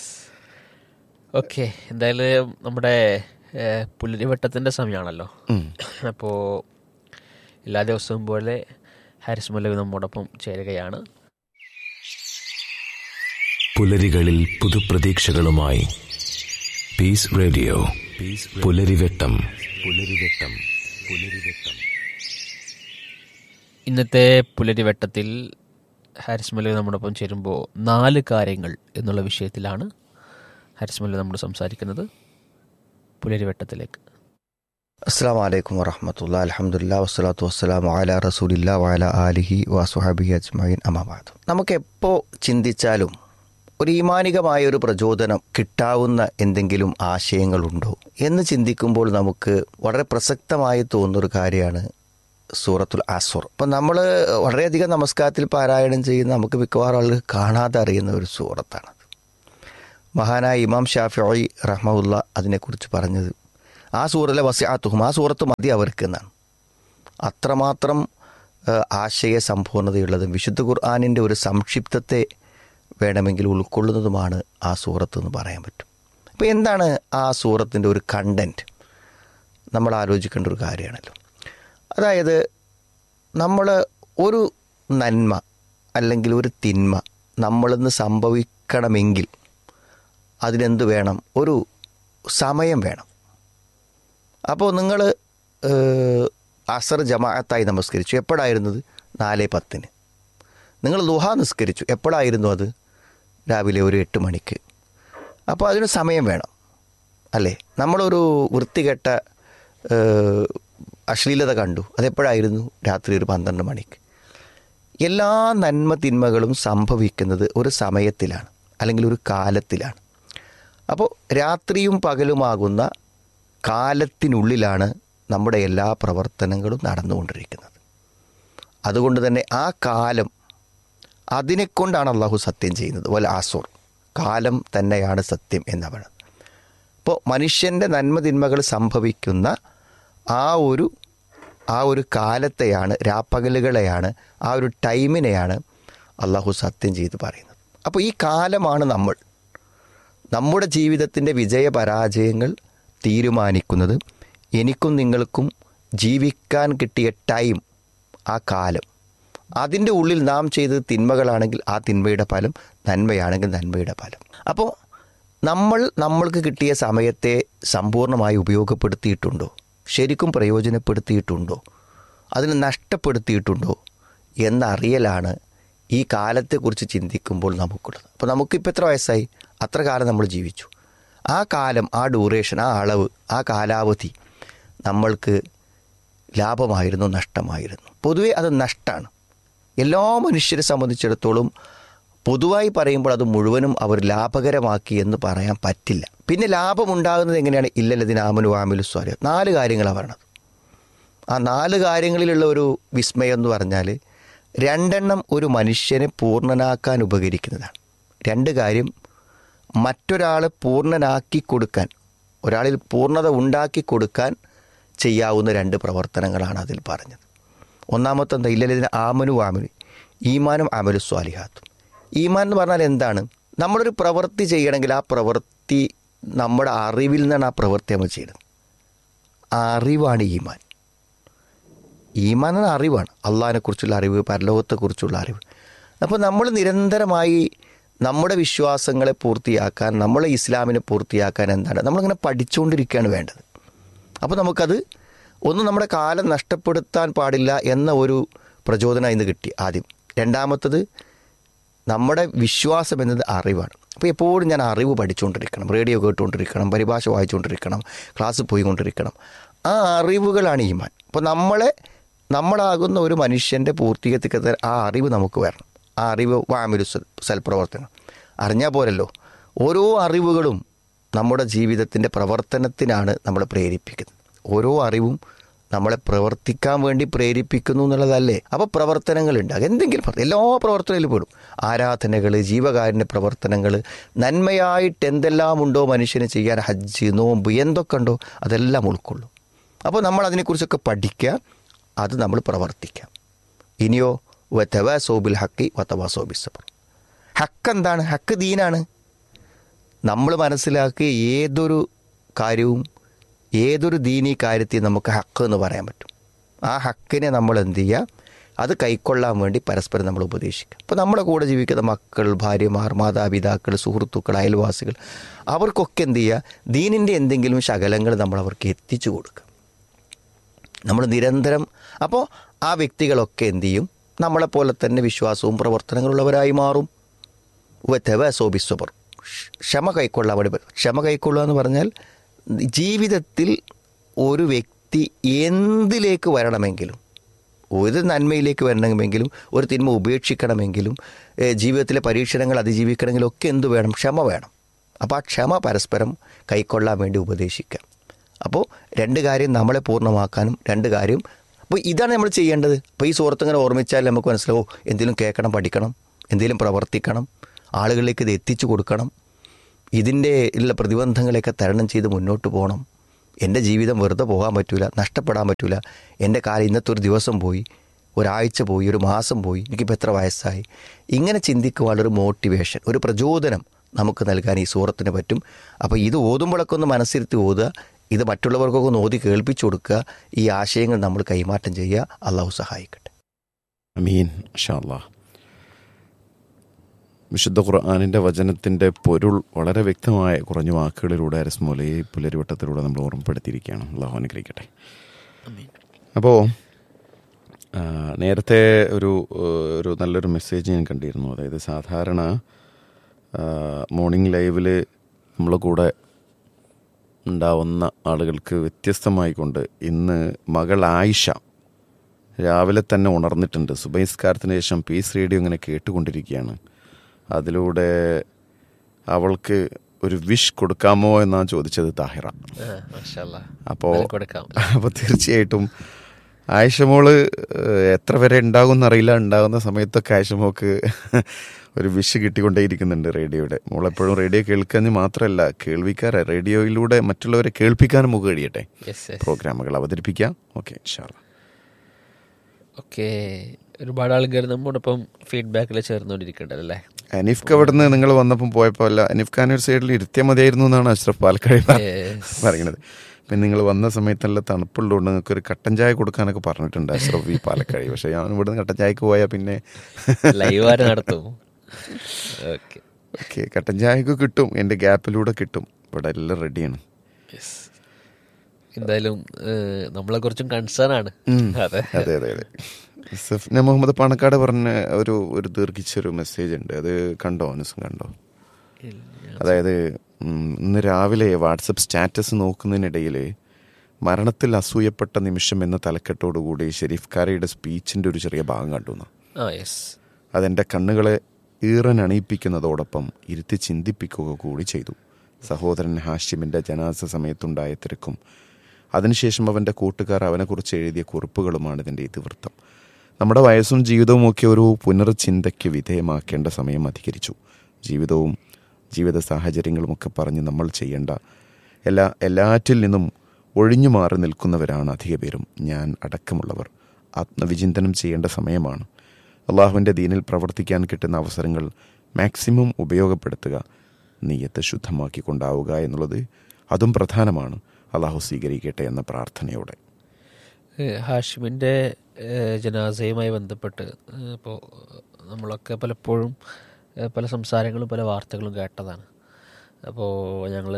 ഓക്കെ എന്തായാലും നമ്മുടെ ഏഹ്, പുലരിവട്ടത്തിൻ്റെ സമയമാണല്ലോ ഉം. അപ്പോൾ എല്ലാ ദിവസവും പോലെ ഹാരിസ് മുല്ലവി നമ്മോടൊപ്പം ചേരുകയാണ് പുലരികളിൽ പുതുപ്രതീക്ഷകളുമായി പീസ് റേഡിയോ പുലരിവെട്ടം പുലരിവെട്ടം പുലരിവെട്ടം ഇന്നത്തെ പുലരിവട്ടത്തിൽ ഹാരിസ് മല്ലു നമ്മോടൊപ്പം ചേരുമ്പോൾ നാല് കാര്യങ്ങൾ എന്നുള്ള വിഷയത്തിലാണ് ഹാരിസ് മല്ലു നമ്മോട് സംസാരിക്കുന്നത് പുലരിവട്ടത്തിലേക്ക് അസ്സാം വലൈക്കും വറഹമത്തുള്ള അലഹമുല്ല വസ്സലാത്തു വസ്സലാം അല റസൂലില്ല വല ആലിഹി വസുഹബി അജ്മൈൻ അമാബാദ് നമുക്ക് എപ്പോൾ ചിന്തിച്ചാലും ഒരു ഈമാനികമായ ഒരു പ്രചോദനം കിട്ടാവുന്ന എന്തെങ്കിലും ആശയങ്ങളുണ്ടോ എന്ന് ചിന്തിക്കുമ്പോൾ നമുക്ക് വളരെ പ്രസക്തമായി തോന്നുന്നൊരു കാര്യമാണ് സൂറത്തുൽ അസുർ അപ്പം നമ്മൾ വളരെയധികം നമസ്കാരത്തിൽ പാരായണം ചെയ്യുന്ന നമുക്ക് മിക്കവാറും ആളുകൾ കാണാതെ അറിയുന്ന ഒരു സൂറത്താണ് മഹാനായ ഇമാം ഷാഫി റഹ്മുല്ല അതിനെക്കുറിച്ച് പറഞ്ഞത് ആ സൂറിലെ വസ്യാത്തുഹും ആ സൂറത്ത് മതി അവർക്ക് എന്നാണ് അത്രമാത്രം ഏഹ്, ആശയ സമ്പൂർണ്ണതയുള്ളതും വിശുദ്ധ ഖുർആാനിൻ്റെ ഒരു സംക്ഷിപ്തത്തെ വേണമെങ്കിൽ ഉൾക്കൊള്ളുന്നതുമാണ് ആ സൂറത്ത് എന്ന് പറയാൻ പറ്റും അപ്പോൾ എന്താണ് ആ സൂറത്തിൻ്റെ ഒരു കണ്ടൻറ്റ് നമ്മൾ ആലോചിക്കേണ്ട ഒരു കാര്യമാണല്ലോ അതായത് നമ്മൾ ഒരു നന്മ അല്ലെങ്കിൽ ഒരു തിന്മ നമ്മളിന്ന് സംഭവിക്കണമെങ്കിൽ അതിനെന്ത് വേണം ഒരു സമയം വേണം അപ്പോൾ നിങ്ങൾ അസർ ജമാഅത്തായി നമസ്കരിച്ചു എപ്പോഴായിരുന്നത് നാല് പത്തിന് നിങ്ങൾ ദുഹ നിസ്കരിച്ചു എപ്പോഴായിരുന്നു അത് രാവിലെ ഒരു എട്ട് മണിക്ക് അപ്പോൾ അതിന് സമയം വേണം അല്ലേ നമ്മളൊരു വൃത്തികെട്ട ഏഹ്, അശ്ലീലത കണ്ടു അതെപ്പോഴായിരുന്നു രാത്രി ഒരു പന്ത്രണ്ട് മണിക്ക് എല്ലാ നന്മ തിന്മകളും സംഭവിക്കുന്നത് ഒരു സമയത്തിലാണ് അല്ലെങ്കിൽ ഒരു കാലത്തിലാണ് അപ്പോൾ രാത്രിയും പകലുമാകുന്ന കാലത്തിനുള്ളിലാണ് നമ്മുടെ എല്ലാ പ്രവർത്തനങ്ങളും നടന്നുകൊണ്ടിരിക്കുന്നത് അതുകൊണ്ട് തന്നെ ആ കാലം അതിനെക്കൊണ്ടാണ് അള്ളാഹു സത്യം ചെയ്യുന്നത് വല്ല ആസുർ കാലം തന്നെയാണ് സത്യം എന്ന് പറയുന്നത് അപ്പോൾ മനുഷ്യൻ്റെ നന്മ തിന്മകൾ സംഭവിക്കുന്ന ആ ഒരു ആ ഒരു കാലത്തെയാണ് രാപ്പകലുകളെയാണ് ആ ഒരു ടൈമിനെയാണ് അള്ളാഹു സത്യം ചെയ്ത് പറയുന്നത് അപ്പോൾ ഈ കാലമാണ് നമ്മൾ നമ്മുടെ ജീവിതത്തിൻ്റെ വിജയപരാജയങ്ങൾ തീരുമാനിക്കുന്നത് എനിക്കും നിങ്ങൾക്കും ജീവിക്കാൻ കിട്ടിയ ടൈം ആ കാലം അതിൻ്റെ ഉള്ളിൽ നാം ചെയ്തത് തിന്മകളാണെങ്കിൽ ആ തിന്മയുടെ ഫലം നന്മയാണെങ്കിൽ നന്മയുടെ ഫലം അപ്പോൾ നമ്മൾ നമ്മൾക്ക് കിട്ടിയ സമയത്തെ സമ്പൂർണ്ണമായി ഉപയോഗപ്പെടുത്തിയിട്ടുണ്ടോ ശരിക്കും പ്രയോജനപ്പെടുത്തിയിട്ടുണ്ടോ അതിന് നഷ്ടപ്പെടുത്തിയിട്ടുണ്ടോ എന്നറിയലാണ് ഈ കാലത്തെക്കുറിച്ച് ചിന്തിക്കുമ്പോൾ നമുക്കുള്ളത് അപ്പോൾ നമുക്കിപ്പോൾ എത്ര വയസ്സായി അത്ര കാലം നമ്മൾ ജീവിച്ചു ആ കാലം ആ ഡ്യൂറേഷൻ ആ അളവ് ആ കാലാവധി നമ്മൾക്ക് ലാഭമായിരുന്നു നഷ്ടമായിരുന്നു പൊതുവേ അത് നഷ്ടമാണ് എല്ലാ മനുഷ്യരെ സംബന്ധിച്ചിടത്തോളം പൊതുവായി പറയുമ്പോൾ അത് മുഴുവനും അവർ ലാഭകരമാക്കി എന്ന് പറയാൻ പറ്റില്ല പിന്നെ ലാഭമുണ്ടാകുന്നത് എങ്ങനെയാണ് ഇല്ലല്ലതിന് ആമനു ആമിലു സ്വാല നാല് കാര്യങ്ങളാണ് പറയണത് ആ നാല് കാര്യങ്ങളിലുള്ള ഒരു വിസ്മയം എന്ന് പറഞ്ഞാൽ രണ്ടെണ്ണം ഒരു മനുഷ്യനെ പൂർണ്ണനാക്കാൻ ഉപകരിക്കുന്നതാണ് രണ്ട് കാര്യം മറ്റൊരാളെ പൂർണ്ണനാക്കി കൊടുക്കാൻ ഒരാളിൽ പൂർണ്ണത ഉണ്ടാക്കി കൊടുക്കാൻ ചെയ്യാവുന്ന രണ്ട് പ്രവർത്തനങ്ങളാണ് അതിൽ പറഞ്ഞത് ഒന്നാമത്തെ എന്താ ഇല്ലതിന് ആമനു ആമനു ഈമാനും അമലു സ്വാലിഹാത്തും ഈമാൻ എന്ന് പറഞ്ഞാൽ എന്താണ് നമ്മളൊരു പ്രവൃത്തി ചെയ്യണമെങ്കിൽ ആ പ്രവൃത്തി നമ്മുടെ അറിവിൽ നിന്നാണ് ആ പ്രവൃത്തി നമ്മൾ ചെയ്യുന്നത് ആ അറിവാണ് ഈമാൻ ഈമാൻ എന്ന അറിവാണ് അള്ളാഹിനെക്കുറിച്ചുള്ള അറിവ് പരലോകത്തെക്കുറിച്ചുള്ള അറിവ് അപ്പോൾ നമ്മൾ നിരന്തരമായി നമ്മുടെ വിശ്വാസങ്ങളെ പൂർത്തിയാക്കാൻ നമ്മളെ ഇസ്ലാമിനെ പൂർത്തിയാക്കാൻ എന്താണ് നമ്മളിങ്ങനെ പഠിച്ചുകൊണ്ടിരിക്കുകയാണ് വേണ്ടത് അപ്പോൾ നമുക്കത് ഒന്ന് നമ്മുടെ കാലം നഷ്ടപ്പെടുത്താൻ പാടില്ല എന്ന ഒരു പ്രചോദനം ഇന്ന് കിട്ടി ആദ്യം രണ്ടാമത്തത് നമ്മുടെ വിശ്വാസം എന്നത് അറിവാണ് അപ്പോൾ എപ്പോഴും ഞാൻ അറിവ് പഠിച്ചുകൊണ്ടിരിക്കണം റേഡിയോ കേട്ടുകൊണ്ടിരിക്കണം പരിഭാഷ വായിച്ചുകൊണ്ടിരിക്കണം ക്ലാസ്സിൽ പോയിക്കൊണ്ടിരിക്കണം ആ അറിവുകളാണ് ഈമാൻ അപ്പോൾ നമ്മളെ നമ്മളാകുന്ന ഒരു മനുഷ്യൻ്റെ പൂർത്തീകത്തിക്ക് ആ അറിവ് നമുക്ക് വരണം ആ അറിവ് വാമിരു സൽപ്രവർത്തനം അറിഞ്ഞാൽ പോരല്ലോ ഓരോ അറിവുകളും നമ്മുടെ ജീവിതത്തിൻ്റെ പ്രവർത്തനത്തിനാണ് നമ്മളെ പ്രേരിപ്പിക്കുന്നത് ഓരോ അറിവും നമ്മളെ പ്രവർത്തിക്കാൻ വേണ്ടി പ്രേരിപ്പിക്കുന്നു എന്നുള്ളതല്ലേ അപ്പോൾ പ്രവർത്തനങ്ങൾ ഉണ്ടാകും എന്തെങ്കിലും പ്രവർ- എല്ലാ പ്രവർത്തനത്തിലും പെടും ആരാധനകൾ ജീവകാരുണ്യ പ്രവർത്തനങ്ങൾ നന്മയായിട്ട് എന്തെല്ലാം ഉണ്ടോ മനുഷ്യന് ചെയ്യാൻ ഹജ്ജ് നോമ്പ് എന്തൊക്കെ ഉണ്ടോ അതെല്ലാം ഉൾക്കൊള്ളും അപ്പോൾ നമ്മൾ അതിനെക്കുറിച്ചൊക്കെ പഠിക്കുക അത് നമ്മൾ പ്രവർത്തിക്കാം ഇനിയോ വത്തവ സോബിൽ ഹക്കി വത്തവ സോബി സബർ ഹക്ക് എന്താണ് ഹക്ക് ദീനാണ് നമ്മൾ മനസ്സിലാക്കിയ ഏതൊരു കാര്യവും ഏതൊരു ദീനീ കാര്യത്തെയും നമുക്ക് ഹക്ക് എന്ന് പറയാൻ പറ്റും ആ ഹക്കിനെ നമ്മൾ എന്ത് ചെയ്യുക അത് കൈക്കൊള്ളാൻ വേണ്ടി പരസ്പരം നമ്മൾ ഉപദേശിക്കുക അപ്പോൾ നമ്മുടെ കൂടെ ജീവിക്കുന്ന മക്കൾ ഭാര്യമാർ മാതാപിതാക്കൾ സുഹൃത്തുക്കൾ അയൽവാസികൾ അവർക്കൊക്കെ എന്ത് ചെയ്യുക ദീനിൻ്റെ എന്തെങ്കിലും ശകലങ്ങൾ നമ്മൾ അവർക്ക് എത്തിച്ചു കൊടുക്കുക നമ്മൾ നിരന്തരം അപ്പോൾ ആ വ്യക്തികളൊക്കെ എന്ത് ചെയ്യും നമ്മളെപ്പോലെ തന്നെ വിശ്വാസവും പ്രവർത്തനങ്ങളുള്ളവരായി മാറും സോബിസ്വബർ ക്ഷമ കൈക്കൊള്ളാൻ വേണ്ടി പറയും. ക്ഷമ കൈക്കൊള്ളുക എന്ന് പറഞ്ഞാൽ ജീവിതത്തിൽ ഒരു വ്യക്തി എന്തിലേക്ക് വരണമെങ്കിലും ഒരു നന്മയിലേക്ക് വരണമെങ്കിലും ഒരു തിന്മ ഉപേക്ഷിക്കണമെങ്കിലും ഏഹ് ജീവിതത്തിലെ പരീക്ഷണങ്ങൾ അതിജീവിക്കണമെങ്കിലും ഒക്കെ എന്ത് വേണം ക്ഷമ വേണം അപ്പോൾ ആ ക്ഷമ പരസ്പരം കൈക്കൊള്ളാൻ വേണ്ടി ഉപദേശിക്കാം അപ്പോൾ രണ്ട് കാര്യം നമ്മളെ പൂർണ്ണമാക്കാനും രണ്ട് കാര്യം അപ്പോൾ ഇതാണ് നമ്മൾ ചെയ്യേണ്ടത് അപ്പോൾ ഈ സുഹൃത്ത് ഇങ്ങനെ ഓർമ്മിച്ചാൽ നമുക്ക് മനസ്സിലാവും എന്തെങ്കിലും കേൾക്കണം പഠിക്കണം എന്തെങ്കിലും പ്രവർത്തിക്കണം ആളുകളിലേക്ക് ഇത് എത്തിച്ചു കൊടുക്കണം ഇതിൻ്റെ ഉള്ള പ്രതിബന്ധങ്ങളെയൊക്കെ തരണം ചെയ്ത് മുന്നോട്ട് പോകണം എൻ്റെ ജീവിതം വെറുതെ പോകാൻ പറ്റില്ല നഷ്ടപ്പെടാൻ പറ്റില്ല എൻ്റെ കാലം ഇന്നത്തെ ഒരു ദിവസം പോയി ഒരാഴ്ച പോയി ഒരു മാസം പോയി എനിക്കിപ്പോൾ എത്ര വയസ്സായി ഇങ്ങനെ ചിന്തിക്കുവാനുള്ളൊരു മോട്ടിവേഷൻ ഒരു പ്രചോദനം നമുക്ക് നൽകാൻ ഈ സൂറത്തിന് പറ്റും അപ്പോൾ ഇത് ഓതുമ്പോഴൊക്കെ ഒന്ന് മനസ്സിരുത്തി ഓതുക ഇത് മറ്റുള്ളവർക്കൊക്കെ ഒന്ന് ഓതി കേൾപ്പിച്ചു കൊടുക്കുക ഈ ആശയങ്ങൾ നമ്മൾ കൈമാറ്റം ചെയ്യുക അള്ളാഹു സഹായിക്കട്ടെ അമീൻ ഷാല്ലാ വിശുദ്ധ ഖുർആാനിൻ്റെ വചനത്തിൻ്റെ പൊരുൾ വളരെ വ്യക്തമായ കുറഞ്ഞ വാക്കുകളിലൂടെ അരസ്മോലെ ഈ പുലരിവട്ടത്തിലൂടെ നമ്മൾ ഓർമ്മപ്പെടുത്തിയിരിക്കുകയാണ് അള്ളാഹു അനുഗ്രഹിക്കട്ടെ അപ്പോൾ നേരത്തെ ഒരു ഏഹ്, ഒരു നല്ലൊരു മെസ്സേജ് ഞാൻ കണ്ടിരുന്നു അതായത് സാധാരണ മോർണിംഗ് ലൈവിൽ നമ്മളെ കൂടെ ഉണ്ടാവുന്ന ആളുകൾക്ക് വ്യത്യസ്തമായിക്കൊണ്ട് ഇന്ന് മകൾ ആയിഷ രാവിലെ തന്നെ ഉണർന്നിട്ടുണ്ട് സുബൈസ്കാരത്തിന് ശേഷം പീസ് റേഡിയോ ഇങ്ങനെ കേട്ടുകൊണ്ടിരിക്കുകയാണ് അതിലൂടെ അവൾക്ക് ഒരു വിഷ് കൊടുക്കാമോ എന്നാണ് ചോദിച്ചത് താഹിറ അപ്പോൾ കൊടുക്കാം അപ്പോൾ തീർച്ചയായിട്ടും ആയിഷമോള് ഏഹ്, എത്ര വരെ ഉണ്ടാകും എന്നറിയില്ല ഉണ്ടാകുന്ന സമയത്തൊക്കെ ആയിഷമോക്ക് ഒരു വിഷ് കിട്ടിക്കൊണ്ടേയിരിക്കുന്നുണ്ട് റേഡിയോയുടെ മോളെപ്പോഴും റേഡിയോ കേൾക്കാൻ മാത്രമല്ല കേൾവിക്കാരെ റേഡിയോയിലൂടെ മറ്റുള്ളവരെ കേൾപ്പിക്കാനും മുഖം കഴിയട്ടെ യെസ് യെസ് പ്രോഗ്രാമുകൾ അവതരിപ്പിക്കാം ഓക്കെ ഇൻഷാല്ലാ ഓക്കെ ഒരുപാട് ആൾക്കാർ നമ്മോടൊപ്പം ഫീഡ്ബാക്കിൽ ചേർന്നുകൊണ്ടിരിക്കണ്ടല്ലേ അനിഫ്ക്ക് അവിടുന്ന് നിങ്ങൾ വന്നപ്പം പോയപ്പോൾ അല്ല അനിഫ് ഖാൻ ഒരു സൈഡിൽ ഇരുത്തിയാൽ മതിയായിരുന്നു എന്നാണ് അഷ്റഫ് പാലക്കാട് Yes. പറയുന്നത് പിന്നെ നിങ്ങൾ വന്ന സമയത്ത് നല്ല തണുപ്പുള്ളതുകൊണ്ട് നിങ്ങൾക്ക് ഒരു കട്ടൻ ചായ കൊടുക്കാനൊക്കെ പറഞ്ഞിട്ടുണ്ട് അഷ്റഫ് ഈ പാലക്കാട് പക്ഷേ ഞാൻ ഇവിടുന്ന് കട്ടൻ ചായക്ക് പോയാൽ പിന്നെ ലൈവ് ആര് നടത്തും ഓക്കെ ഓക്കെ കട്ടൻ ചായക്ക് കിട്ടും എൻ്റെ ഗ്യാപ്പിലൂടെ കിട്ടും ഇവിടെ എല്ലാം റെഡിയാണ് എന്തായാലും ഏഹ്, നമ്മളെ കുറിച്ചും കൺസേൺ ആണ് അതെ അതെ അതെ അതെ സഫ്ന മുഹമ്മദ് പാണക്കാട് പറഞ്ഞ ഒരു ഒരു ദീർഘിച്ചൊരു മെസ്സേജ് ഉണ്ട് അത് കണ്ടോ അനുസം കണ്ടോ അതായത് ഉം, ഇന്ന് രാവിലെ വാട്സപ്പ് സ്റ്റാറ്റസ് നോക്കുന്നതിനിടയിൽ മരണത്തിൽ അസൂയപ്പെട്ട നിമിഷം എന്ന തലക്കെട്ടോടുകൂടി ഷെരീഫ് കാരയുടെ സ്പീച്ചിൻ്റെ ഒരു ചെറിയ ഭാഗം കണ്ടു എന്ന്. ആ യെസ് അതെൻ്റെ കണ്ണുകളെ ഈറനണിയിപ്പിക്കുന്നതോടൊപ്പം ഇരുത്തി ചിന്തിപ്പിക്കുക കൂടി ചെയ്തു സഹോദരൻ ഹാഷിമിൻ്റെ ജനാസ സമയത്തുണ്ടായ തിരക്കും അതിനുശേഷം അവൻ്റെ കൂട്ടുകാർ അവനെക്കുറിച്ച് എഴുതിയ കുറിപ്പുകളുമാണ് ഇതിൻ്റെ ഇതിവൃത്തം നമ്മുടെ വയസ്സും ജീവിതവും ഒക്കെ ഒരു പുനർചിന്തയ്ക്ക് വിധേയമാക്കേണ്ട സമയം അധികരിച്ചു ജീവിതവും ജീവിത സാഹചര്യങ്ങളുമൊക്കെ പറഞ്ഞ് നമ്മൾ ചെയ്യേണ്ട എല്ലാ എല്ലാറ്റിൽ നിന്നും ഒഴിഞ്ഞു മാറി നിൽക്കുന്നവരാണ് അധിക പേരും ഞാൻ അടക്കമുള്ളവർ ആത്മവിചിന്തനം ചെയ്യേണ്ട സമയമാണ് അള്ളാഹുവിൻ്റെ ദീനിൽ പ്രവർത്തിക്കാൻ കിട്ടുന്ന അവസരങ്ങൾ മാക്സിമം ഉപയോഗപ്പെടുത്തുക നീയത്ത് ശുദ്ധമാക്കിക്കൊണ്ടാവുക എന്നുള്ളത് അതും പ്രധാനമാണ് അള്ളാഹു സ്വീകരിക്കട്ടെ എന്ന പ്രാർത്ഥനയോടെ ഏഹ് ഹാഷിമിൻ്റെ ഏഹ് ജനാസയുമായി ബന്ധപ്പെട്ട് ഇപ്പോൾ നമ്മളൊക്കെ പലപ്പോഴും ഏഹ് പല സംസാരങ്ങളും പല വാർത്തകളും കേട്ടതാണ് അപ്പോൾ ഞങ്ങൾ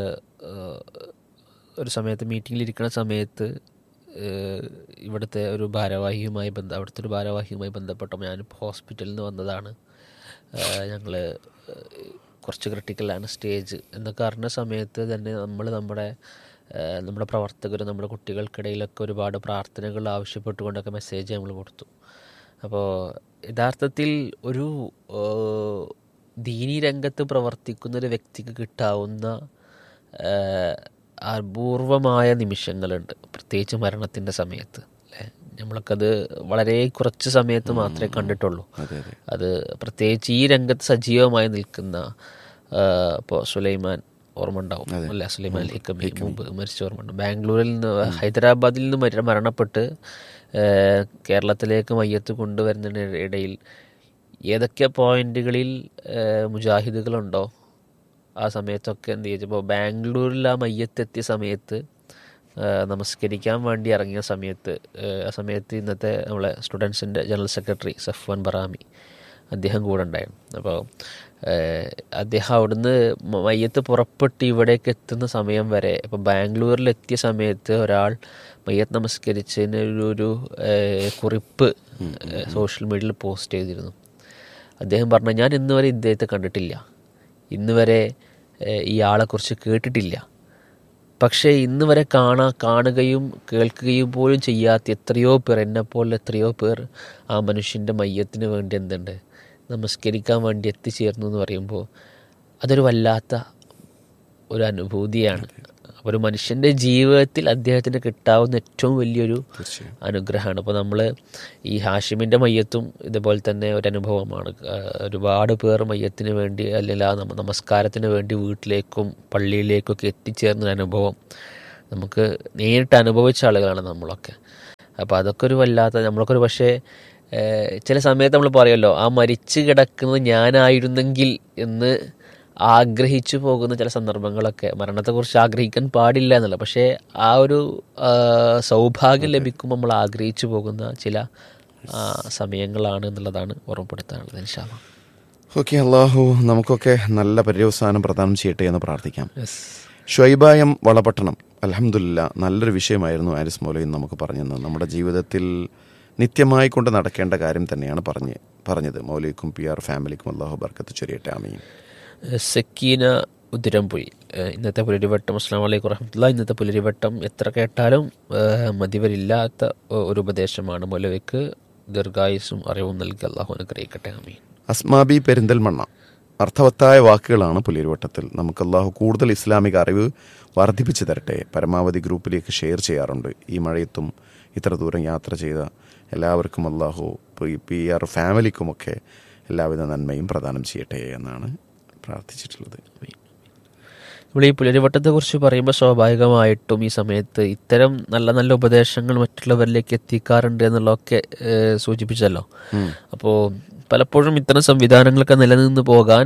ഒരു സമയത്ത് മീറ്റിങ്ങിലിരിക്കുന്ന സമയത്ത് ഏഹ് ഇവിടുത്തെ ഒരു ഭാരവാഹിയുമായി ബന്ധ അവിടുത്തെ ഒരു ഭാരവാഹിയുമായി ബന്ധപ്പെട്ടപ്പോൾ ഞാനിപ്പോൾ ഹോസ്പിറ്റലിൽ നിന്ന് വന്നതാണ് ഞങ്ങൾ കുറച്ച് ക്രിട്ടിക്കലാണ് സ്റ്റേജ് എന്നൊക്കെ അറിഞ്ഞ സമയത്ത് തന്നെ നമ്മൾ നമ്മുടെ ഏഹ് നമ്മുടെ പ്രവർത്തകർ നമ്മുടെ കുട്ടികൾക്കിടയിലൊക്കെ ഒരുപാട് പ്രാർത്ഥനകൾ ആവശ്യപ്പെട്ടുകൊണ്ടൊക്കെ മെസ്സേജ് നമ്മൾ കൊടുത്തു അപ്പോൾ യഥാർത്ഥത്തിൽ ഒരു ഏഹ് ദീനി രംഗത്ത് പ്രവർത്തിക്കുന്ന ഒരു വ്യക്തിക്ക് കിട്ടാവുന്ന ഏഹ് അപൂർവമായ നിമിഷങ്ങളുണ്ട് പ്രത്യേകിച്ച് മരണത്തിൻ്റെ സമയത്ത് അല്ലേ നമ്മളൊക്കത് വളരെ കുറച്ച് സമയത്ത് മാത്രമേ കണ്ടിട്ടുള്ളൂ അത് പ്രത്യേകിച്ച് ഈ രംഗത്ത് സജീവമായി നിൽക്കുന്ന ഇപ്പോൾ സുലൈമാൻ ഓർമ്മ ഉണ്ടാവും അല്ല സുലൈമാൻ അൽ ഹിക്കമി മുമ്പ് മരിച്ച ഓർമ്മ ഉണ്ട് ബാംഗ്ലൂരിൽ നിന്ന് ഹൈദരാബാദിൽ നിന്ന് മര- മരണപ്പെട്ട് ഏഹ് കേരളത്തിലേക്ക് മയ്യത്ത് കൊണ്ടുവരുന്നതിന് ഇടയിൽ ഏതൊക്കെ പോയിന്റുകളിൽ ഏഹ് മുജാഹിദുകളുണ്ടോ ആ സമയത്തൊക്കെ എന്ത് ചെയ്തു ഇപ്പോൾ ബാംഗ്ലൂരിൽ ആ മയ്യത്തെത്തിയ സമയത്ത് ഏഹ് നമസ്കരിക്കാൻ വേണ്ടി ഇറങ്ങിയ സമയത്ത് ഏഹ് ആ സമയത്ത് ഇന്നത്തെ നമ്മളെ സ്റ്റുഡൻസിൻ്റെ ജനറൽ സെക്രട്ടറി സഫ്വാൻ ബറാമി അദ്ദേഹം കൂടെ ഉണ്ടായിരുന്നു അപ്പോൾ ഏഹ് അദ്ദേഹം അവിടുന്ന് മ- മയ്യത്ത് പുറപ്പെട്ട് ഇവിടേക്ക് എത്തുന്ന സമയം വരെ ഇപ്പോൾ ബാംഗ്ലൂരിൽ എത്തിയ സമയത്ത് ഒരാൾ മയ്യത്ത് നമസ്കരിച്ചതിന് ഒരു ഒരു ഏഹ് കുറിപ്പ് ഏഹ് സോഷ്യൽ മീഡിയയിൽ പോസ്റ്റ് ചെയ്തിരുന്നു അദ്ദേഹം പറഞ്ഞു ഞാൻ ഇന്ന് വരെ ഇദ്ദേഹത്തെ കണ്ടിട്ടില്ല ഇന്ന് വരെ ഏഹ് ഈ ആളെക്കുറിച്ച് കേട്ടിട്ടില്ല പക്ഷേ ഇന്ന് വരെ കാണാ കാണുകയും കേൾക്കുകയും പോലും ചെയ്യാത്ത എത്രയോ പേർ എന്നെപ്പോലെ എത്രയോ പേർ ആ മനുഷ്യൻ്റെ മയ്യത്തിന് വേണ്ടി എന്തുണ്ട് നമസ്കരിക്കാൻ വേണ്ടി എത്തിച്ചേർന്നു എന്ന് പറയുമ്പോൾ അതൊരു വല്ലാത്ത ഒരു അനുഭൂതിയാണ് അപ്പോൾ ഒരു മനുഷ്യൻ്റെ ജീവിതത്തിൽ അദ്ദേഹത്തിന് കിട്ടാവുന്ന ഏറ്റവും വലിയൊരു അനുഗ്രഹമാണ് അപ്പോൾ നമ്മൾ ഈ ഹാഷിമിൻ്റെ മയ്യത്തും ഇതുപോലെ തന്നെ ഒരു അനുഭവമാണ് ആ, ഒരുപാട് പേർ മയ്യത്തിന് വേണ്ടി അല്ലെങ്കിൽ ആ നമ- നമസ്കാരത്തിന് വേണ്ടി വീട്ടിലേക്കും പള്ളിയിലേക്കൊക്കെ എത്തിച്ചേർന്ന ഒരു അനുഭവം നമുക്ക് നേരിട്ട് അനുഭവിച്ച ആളുകളാണ് നമ്മളൊക്കെ അപ്പോൾ അതൊക്കെ ഒരു വല്ലാത്ത നമ്മളൊക്കെ ഒരു പക്ഷേ ഏഹ്, ചില സമയത്ത് നമ്മൾ പറയുമല്ലോ ആ മരിച്ചു കിടക്കുന്നത് ഞാനായിരുന്നെങ്കിൽ എന്ന് ആഗ്രഹിച്ചു പോകുന്ന ചില സന്ദർഭങ്ങളൊക്കെ മരണത്തെക്കുറിച്ച് ആഗ്രഹിക്കാൻ പാടില്ല എന്നല്ല പക്ഷേ ആ ഒരു ആ, സൗഭാഗ്യം ലഭിക്കുമ്പോൾ നമ്മൾ ആഗ്രഹിച്ചു പോകുന്ന ചില ആ, സമയങ്ങളാണ് എന്നുള്ളതാണ് ഓർമ്മപ്പെടുത്താനുള്ളത് ഇൻഷാല്ലാ ഓക്കെ അള്ളാഹു നമുക്കൊക്കെ നല്ല പര്യവസാനം പ്രദാനം ചെയ്യട്ടെ എന്ന് പ്രാർത്ഥിക്കാം ഷുഐബായം വളപട്ടണം അലഹമുല്ല നല്ലൊരു വിഷയമായിരുന്നു ആരിസ് മൗലയും നമുക്ക് പറഞ്ഞു തന്നത് നമ്മുടെ ജീവിതത്തിൽ നിത്യമായി കൊണ്ട് നടക്കേണ്ട കാര്യം തന്നെയാണ് പറഞ്ഞ് പറഞ്ഞത് മൗലയ്ക്കും പി ആർ ഫാമിലിക്കും അള്ളാഹു ബർക്കത്ത് ചൊരിയട്ടെ ആമീൻ സക്കീന ഉതിരംപുഴി ഏഹ് ഇന്നത്തെ പുലരിവട്ടം അസ്സാം വലൈക്കും വറഹമത്തുള്ള ഇന്നത്തെ പുലരിവട്ടം എത്ര കേട്ടാലും ഏഹ് മതിവരില്ലാത്ത ഒ- ഒരു ഉപദേശമാണ് മൊലവയ്ക്ക് ദീർഘായുസും അറിവും നൽകി അള്ളാഹു അനുഗ്രഹിക്കട്ടെ അമീൻ അസ്മാബി പെരിന്തൽമണ്ണ അർത്ഥവത്തായ വാക്കുകളാണ് പുലിരുവട്ടത്തിൽ നമുക്ക് അള്ളാഹു കൂടുതൽ ഇസ്ലാമിക അറിവ് വർദ്ധിപ്പിച്ചു തരട്ടെ പരമാവധി ഗ്രൂപ്പിലേക്ക് ഷെയർ ചെയ്യാറുണ്ട് ഈ മഴയത്തും ഇത്ര ദൂരം യാത്ര ചെയ്ത എല്ലാവർക്കും അള്ളാഹു പി ആർ ഫാമിലിക്കുമൊക്കെ എല്ലാവിധ നന്മയും പ്രദാനം ചെയ്യട്ടെ എന്നാണ് പ്രാർത്ഥിച്ചിട്ടുള്ളത് നമ്മൾ ഈ പുലരിവട്ടത്തെക്കുറിച്ച് പറയുമ്പോൾ സ്വാഭാവികമായിട്ടും ഈ സമയത്ത് ഇത്തരം നല്ല നല്ല ഉപദേശങ്ങൾ മറ്റുള്ളവരിലേക്ക് എത്തിക്കാറുണ്ട് എന്നുള്ളതൊക്കെ ഏഹ് സൂചിപ്പിച്ചല്ലോ അപ്പോൾ പലപ്പോഴും ഇത്തരം സംവിധാനങ്ങളൊക്കെ നിലനിന്ന് പോകാൻ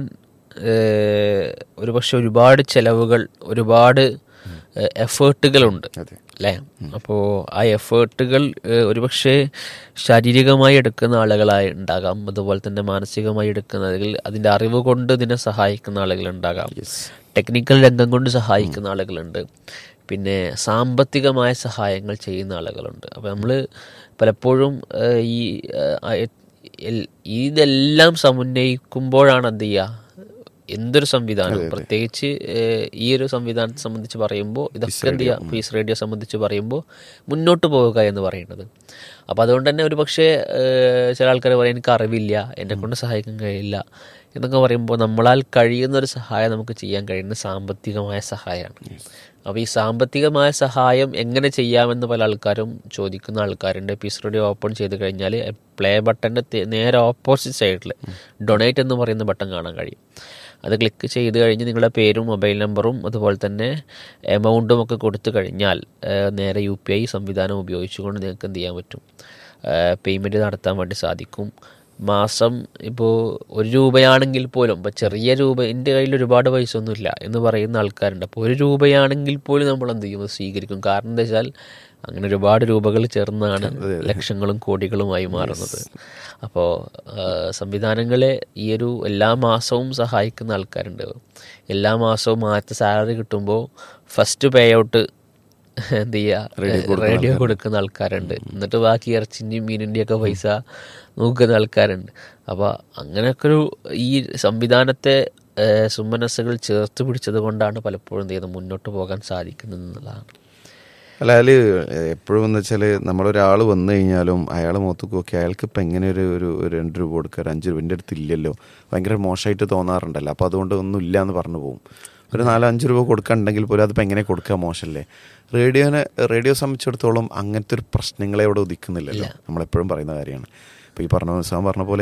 ഏഹ് ഒരുപക്ഷെ ഒരുപാട് ചെലവുകൾ ഒരുപാട് എഫേർട്ടുകളുണ്ട് അതെ. അല്ലേ അപ്പോൾ ആ എഫേർട്ടുകൾ ഒരുപക്ഷെ ശാരീരികമായി എടുക്കുന്ന ആളുകളായി ഉണ്ടാകാം അതുപോലെ തന്നെ മാനസികമായി എടുക്കുന്ന അല്ലെങ്കിൽ അതിൻ്റെ അറിവ് കൊണ്ട് ഇതിനെ സഹായിക്കുന്ന ആളുകൾ ഉണ്ടാകാം ടെക്നിക്കൽ രംഗം കൊണ്ട് സഹായിക്കുന്ന ആളുകളുണ്ട് പിന്നെ സാമ്പത്തികമായ സഹായങ്ങൾ ചെയ്യുന്ന ആളുകളുണ്ട് അപ്പോൾ നമ്മൾ പലപ്പോഴും ഏഹ്, ഈ ഏഹ്, ആ, എൽ- ഇതെല്ലാം സമന്വയിക്കുമ്പോഴാണ് എന്ത് ചെയ്യുക എന്തൊരു സംവിധാനം പ്രത്യേകിച്ച് ഏഹ്, ഈ ഒരു സംവിധാനത്തെ സംബന്ധിച്ച് പറയുമ്പോൾ ഇതൊക്കെ എന്ത് ചെയ്യുക പീസ് റേഡിയോ സംബന്ധിച്ച് പറയുമ്പോൾ മുന്നോട്ട് പോവുക എന്ന് പറയുന്നത് അപ്പോൾ അതുകൊണ്ട് തന്നെ ഒരു പക്ഷേ ഏഹ്, ചില ആൾക്കാർ പറയും എനിക്ക് അറിവില്ല എന്നെ കൊണ്ട് സഹായിക്കാൻ കഴിയില്ല എന്നൊക്കെ പറയുമ്പോൾ നമ്മളാൽ കഴിയുന്ന ഒരു സഹായം നമുക്ക് ചെയ്യാൻ കഴിയുന്ന സാമ്പത്തികമായ സഹായമാണ് അപ്പോൾ ഈ സാമ്പത്തികമായ സഹായം എങ്ങനെ ചെയ്യാമെന്ന് പല ആൾക്കാരും ചോദിക്കുന്ന ആൾക്കാരുണ്ട് പീസ് റേഡിയോ ഓപ്പൺ ചെയ്ത് കഴിഞ്ഞാൽ പ്ലേ ബട്ടൻ്റെ നേരെ ഓപ്പോസിറ്റ് സൈഡിൽ ഡൊണേറ്റ് എന്ന് പറയുന്ന ബട്ടൺ കാണാൻ കഴിയും അത് ക്ലിക്ക് ചെയ്ത് കഴിഞ്ഞ് നിങ്ങളുടെ പേരും മൊബൈൽ നമ്പറും അതുപോലെ തന്നെ എമൗണ്ടും ഒക്കെ കൊടുത്തു കഴിഞ്ഞാൽ ഏഹ്, നേരെ യു പി ഐ സംവിധാനം ഉപയോഗിച്ചുകൊണ്ട് നിങ്ങൾക്ക് എന്ത് ചെയ്യാൻ പറ്റും പേയ്മെൻറ്റ് നടത്താൻ വേണ്ടി സാധിക്കും മാസം ഇപ്പോൾ ഒരു രൂപയാണെങ്കിൽ പോലും ഇപ്പോൾ ചെറിയ രൂപ എൻ്റെ കയ്യിൽ ഒരുപാട് പൈസ ഒന്നുമില്ല എന്ന് പറയുന്ന ആൾക്കാരുണ്ട് അപ്പോൾ ഒരു രൂപയാണെങ്കിൽ പോലും നമ്മൾ എന്ത് ചെയ്യും അത് സ്വീകരിക്കും കാരണം എന്താ വെച്ചാൽ അങ്ങനെ ഒരുപാട് രൂപകൾ ചേർന്നാണ് ലക്ഷങ്ങളും കോടികളുമായി മാറുന്നത് അപ്പോൾ സംവിധാനങ്ങളെ ഈ ഒരു എല്ലാ മാസവും സഹായിക്കുന്ന ആൾക്കാരുണ്ട് എല്ലാ മാസവും ആദ്യത്തെ സാലറി കിട്ടുമ്പോൾ ഫസ്റ്റ് പേ ഔട്ട് എന്ത് ചെയ്യുക റേഡിയോ കൊടുക്കുന്ന ആൾക്കാരുണ്ട് എന്നിട്ട് ബാക്കി ഇറച്ചിൻ്റെയും മീനിൻ്റെയും ഒക്കെ പൈസ നോക്കുന്ന ആൾക്കാരുണ്ട് അപ്പോൾ അങ്ങനെയൊക്കെ ഒരു ഈ സംവിധാനത്തെ ഏഹ്, സുമനസ്സുകൾ ചേർത്ത് പിടിച്ചത് കൊണ്ടാണ് പലപ്പോഴും എന്ത് ചെയ്യുന്നത് മുന്നോട്ട് പോകാൻ സാധിക്കുന്നത് എന്നുള്ളതാണ് അല്ല അതിൽ എപ്പോഴും എന്ന് വെച്ചാൽ നമ്മളൊരാൾ വന്നു കഴിഞ്ഞാലും അയാൾ മുഖത്തേക്ക് നോക്കി അയാൾക്ക് ഇപ്പം എങ്ങനെ ഒരു ഒരു ഒരു രണ്ട് രൂപ കൊടുക്കുക ഒരു അഞ്ച് രൂപ എൻ്റെ അടുത്ത് ഇല്ലല്ലോ ഭയങ്കര മോശമായിട്ട് തോന്നാറുണ്ടല്ലോ അപ്പോൾ അതുകൊണ്ട് ഒന്നും ഇല്ല എന്ന് പറഞ്ഞു പോകും ഒരു നാലോ അഞ്ച് രൂപ കൊടുക്കാനുണ്ടെങ്കിൽ പോലും അതിപ്പോൾ എങ്ങനെ കൊടുക്കുക മോശമല്ലേ റേഡിയോനെ റേഡിയോ സംബന്ധിച്ചിടത്തോളം അങ്ങനത്തെ ഒരു പ്രശ്നങ്ങളെ അവിടെ ഉദിക്കുന്നില്ലല്ലോ നമ്മളെപ്പോഴും പറയുന്ന കാര്യമാണ് ഇപ്പോൾ ഈ പറഞ്ഞ ഉത്സവം പറഞ്ഞ പോലെ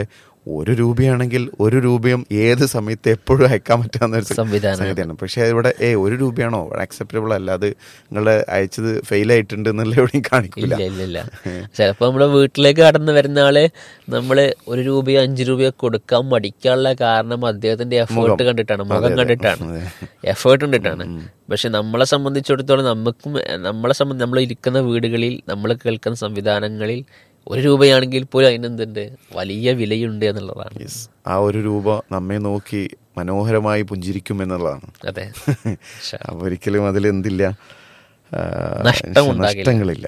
ഒരു രൂപയാണെങ്കിൽ ഒരു രൂപയും ഏത് സമയത്ത് എപ്പോഴും അയക്കാൻ പറ്റാവുന്ന ഒരു സംവിധാനമാണ്. സംഗതിയാണ് പക്ഷേ ഇവിടെ ഏ ഒരു രൂപയാണോ അക്സെപ്റ്റബിൾ അല്ല അത് നിങ്ങൾ അയച്ചത് ഫെയിൽ ആയിട്ടുണ്ട് എന്നുള്ള എവിടെയും കാണിക്കില്ല ഇല്ല ഇല്ല ഇല്ല ചിലപ്പോൾ നമ്മുടെ വീട്ടിലേക്ക് കടന്നു വരുന്ന ആള് നമ്മള് ഒരു രൂപയോ അഞ്ചു രൂപയോ കൊടുക്കാൻ മടിക്കാനുള്ള കാരണം അദ്ദേഹത്തിന്റെ എഫേർട്ട് കണ്ടിട്ടാണ് മുഖം കണ്ടിട്ടാണ് എഫേർട്ട് കണ്ടിട്ടാണ് പക്ഷെ നമ്മളെ സംബന്ധിച്ചിടത്തോളം നമുക്കും നമ്മളെ സംബന്ധി നമ്മൾ ഇരിക്കുന്ന വീടുകളിൽ നമ്മൾ കേൾക്കുന്ന സംവിധാനങ്ങളിൽ ഒരു രൂപയാണെങ്കിൽ പോലും അതിനെന്തുണ്ട് വലിയ വിലയുണ്ട് എന്നുള്ളതാണ് Yes. ആ ഒരു രൂപ നമ്മെ നോക്കി മനോഹരമായി പുഞ്ചിരിക്കും എന്നുള്ളതാണ് അതെ അപ്പൊ ഒരിക്കലും അതിൽ എന്തില്ല ആ, നഷ്ടം ഉണ്ടാകില്ല. നഷ്ടങ്ങളില്ല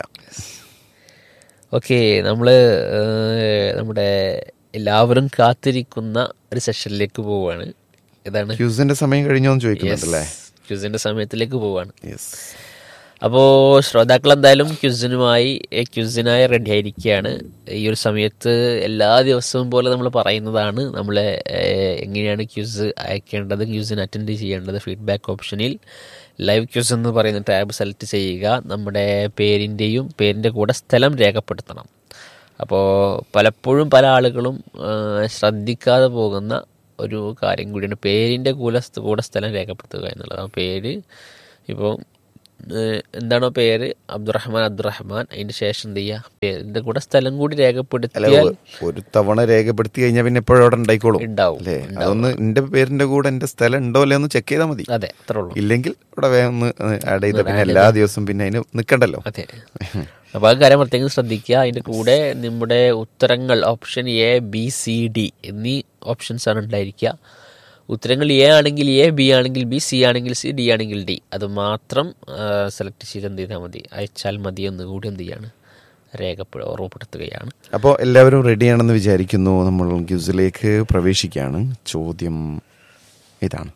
ഓക്കെ നമ്മൾ നമ്മുടെ എല്ലാവരും കാത്തിരിക്കുന്ന ഒരു സെഷനിലേക്ക് പോവുകയാണ് ഇതാണ് ക്യൂസിന്റെ സമയം കഴിഞ്ഞോ എന്ന് ചോദിക്കുന്നുണ്ടല്ലേ ക്യൂസിന്റെ സമയത്തിലേക്ക് പോവാണ് യെസ് അപ്പോൾ ശ്രോതാക്കൾ എന്തായാലും ക്യൂസിനുമായി ക്യൂസിനായി റെഡി ആയിരിക്കുകയാണ് ഈ ഒരു സമയത്ത് എല്ലാ ദിവസവും പോലെ നമ്മൾ പറയുന്നതാണ് നമ്മൾ എങ്ങനെയാണ് ക്യൂസ് അയക്കേണ്ടത് ക്യൂസിന് അറ്റൻഡ് ചെയ്യേണ്ടത് ഫീഡ്ബാക്ക് ഓപ്ഷനിൽ ലൈവ് ക്യൂസ് എന്ന് പറയുന്ന ടാബ് സെലക്ട് ചെയ്യുക നമ്മുടെ പേരിൻ്റെയും പേരിൻ്റെ കൂടെ സ്ഥലം രേഖപ്പെടുത്തണം അപ്പോൾ പലപ്പോഴും പല ആളുകളും ആ, ശ്രദ്ധിക്കാതെ പോകുന്ന ഒരു കാര്യം കൂടിയാണ് പേരിൻ്റെ കൂടെ കൂടെ സ്ഥലം രേഖപ്പെടുത്തുക എന്നുള്ളത് ആ പേര് ഇപ്പോൾ ഏഹ് എന്താണോ പേര് അബ്ദുറഹ്മാൻ അബ്ദുറഹ്മാൻ അതിന്റെ ശേഷം എന്ത് ചെയ്യുക പേരിന്റെ കൂടെ സ്ഥലം കൂടി അല്ല രേഖപ്പെടുത്തിയാൽ ഒ- ഒരു തവണ രേഖപ്പെടുത്തി കഴിഞ്ഞാൽ പിന്നെ എപ്പോഴും അവിടെ ഉണ്ടായിക്കോളും ഉണ്ടാവും, അല്ലേ അതൊന്ന് എന്റെ പേരിന്റെ കൂടെ എന്റെ സ്ഥലം ഉണ്ടോ അല്ലേ ഒന്ന് ചെക്ക് ചെയ്താൽ മതി അതെ അത്രേ ഉള്ളൂ ഇല്ലെങ്കിൽ ഇവിടെ വേഗം ഒന്ന് ആഡ് ചെയ്ത പിന്നെ എല്ലാ ദിവസവും പിന്നെ അതിന് നിൽക്കണ്ടല്ലോ അതെ അപ്പോൾ ആ കാര്യം പ്രത്യേകം ശ്രദ്ധിക്കുക അതിന്റെ കൂടെ നമ്മുടെ ഉത്തരങ്ങൾ option A B C D എന്നീ ഓപ്ഷൻസ് ആണ് ഉണ്ടായിരിക്കുക ഉത്തരങ്ങൾ എ ആണെങ്കിൽ എ ബി ആണെങ്കിൽ ബി സി ആണെങ്കിൽ സി ഡി ആണെങ്കിൽ ഡി അത് മാത്രം സെലക്ട് ചെയ്ത് എന്ത് ചെയ്താൽ മതി അയച്ചാൽ മതി എന്ന് കൂടി എന്ത് ചെയ്യാണ് രേഖപ്പെ ഓർമ്മപ്പെടുത്തുകയാണ് അപ്പോൾ എല്ലാവരും റെഡിയാണെന്ന് വിചാരിക്കുന്നു നമ്മൾ ക്യൂസിലേക്ക് പ്രവേശിക്കുകയാണ് ചോദ്യം ഇതാണ്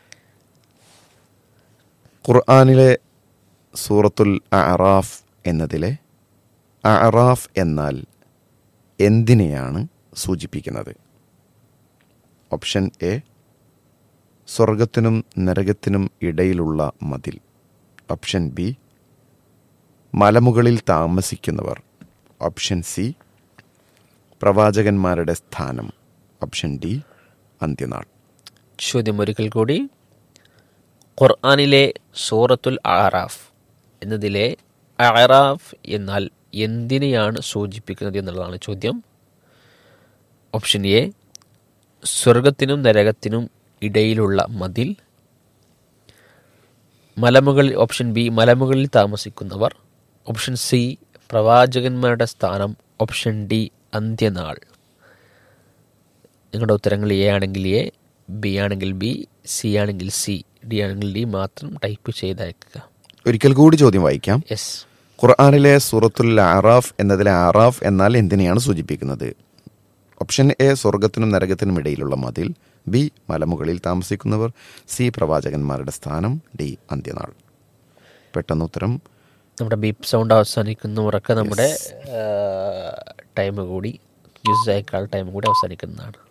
ഖുർആാനിലെ സൂറത്തുൽ അറാഫ് എന്നതിലെ അറാഫ് എന്നാൽ എന്തിനെയാണ് സൂചിപ്പിക്കുന്നത് ഓപ്ഷൻ എ സ്വർഗത്തിനും നരകത്തിനും ഇടയിലുള്ള മതിൽ ഓപ്ഷൻ ബി മലമുകളിൽ താമസിക്കുന്നവർ ഓപ്ഷൻ സി പ്രവാചകന്മാരുടെ സ്ഥാനം ഓപ്ഷൻ ഡി അന്ത്യനാൾ ചോദ്യം ഒരിക്കൽ കൂടി ഖുർആാനിലെ സൂറത്തുൽ ആറാഫ് എന്നതിലെ ആറാഫ് എന്നാൽ എന്തിനെയാണ് സൂചിപ്പിക്കുന്നത് എന്നുള്ളതാണ് ചോദ്യം ഓപ്ഷൻ എ സ്വർഗത്തിനും നരകത്തിനും ഇടയിലുള്ള മതിൽ മലമുകളിൽ ഓപ്ഷൻ ബി മലമുകളിൽ താമസിക്കുന്നവർ ഓപ്ഷൻ സി പ്രവാചകന്മാരുടെ സ്ഥാനം ഓപ്ഷൻ ഡി അന്ത്യനാൾ നിങ്ങളുടെ ഉത്തരങ്ങൾ എ ആണെങ്കിൽ എ ബി ആണെങ്കിൽ ബി സി ആണെങ്കിൽ സി ഡി ആണെങ്കിൽ ഡി മാത്രം ടൈപ്പ് ചെയ്തയക്കുക ഒരിക്കൽ കൂടി ചോദ്യം വായിക്കാം യെസ് ഖുർആാനിലെ സൂറത്തുൽ ആറാഫ് എന്നതിലെ ആറാഫ് എന്നാൽ എന്തിനെയാണ് സൂചിപ്പിക്കുന്നത് ഓപ്ഷൻ എ സ്വർഗത്തിനും നരകത്തിനും ഇടയിലുള്ള മതിൽ ബി മലമുകളിൽ താമസിക്കുന്നവർ സി പ്രവാചകന്മാരുടെ സ്ഥാനം ഡി അന്ത്യനാൾ പെട്ടെന്ന് ഉത്തരം നമ്മുടെ ബീപ്പ് സൗണ്ട് അവസാനിക്കുന്നവരൊക്കെ നമ്മുടെ ടൈം കൂടി ന്യൂസ് അയക്കാൾ ടൈം കൂടി അവസാനിക്കുന്നതാണ്